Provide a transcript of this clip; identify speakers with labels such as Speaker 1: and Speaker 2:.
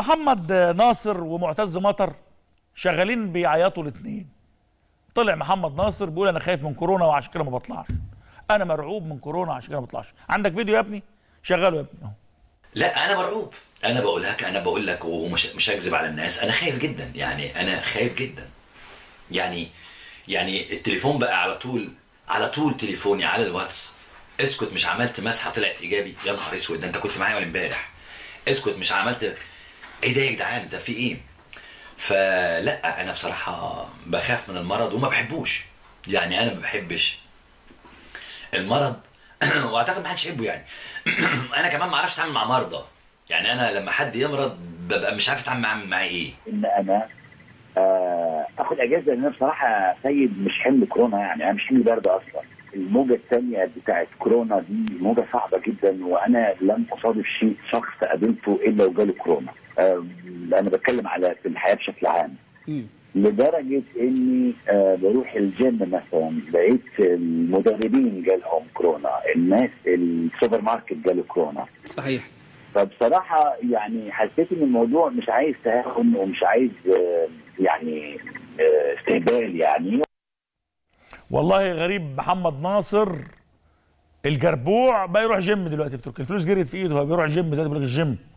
Speaker 1: محمد ناصر ومعتز مطر شغالين بيعيطوا الاثنين طلع محمد ناصر بيقول انا خايف من كورونا وعشان كده ما بطلعش انا مرعوب من كورونا عشان كده ما بطلعش عندك فيديو يا ابني شغله يا ابني اهو
Speaker 2: لا انا مرعوب انا بقول لك انا بقول لك ومش مش هكذب على الناس انا خايف جدا يعني انا خايف جدا يعني يعني التليفون بقى على طول على طول تليفوني على الواتس اسكت مش عملت مسحه طلعت ايجابي يا نهار اسود ده انت كنت معايا ولا امبارح اسكت مش عملت ايه ده يا جدعان انت في ايه فلا انا بصراحه بخاف من المرض وما بحبوش يعني انا ما بحبش المرض واعتقد ما حدش يحبه يعني انا كمان ما اعرفش اتعامل مع مرضى يعني انا لما حد يمرض ببقى مش عارف اتعامل معاه معاه ايه
Speaker 3: ان انا آه، اخد اجازه لان انا بصراحه سيد مش حمل كورونا يعني انا مش حمل برد اصلا الموجه الثانيه بتاعت كورونا دي موجه صعبه جدا وانا لم اصادف شيء شخص قابلته الا وجاله كورونا آه، انا بتكلم على في الحياه بشكل عام لدرجه اني آه بروح الجيم مثلا لقيت المدربين جالهم كورونا الناس السوبر ماركت جاله كورونا
Speaker 4: صحيح
Speaker 3: فبصراحه يعني حسيت ان الموضوع مش عايز تهاون ومش عايز آه يعني آه استهبال يعني
Speaker 1: والله غريب محمد ناصر الجربوع بقى يروح جيم دلوقتي في تركيا الفلوس جريت في ايده هو بيروح جيم دلوقتي بيقول لك الجيم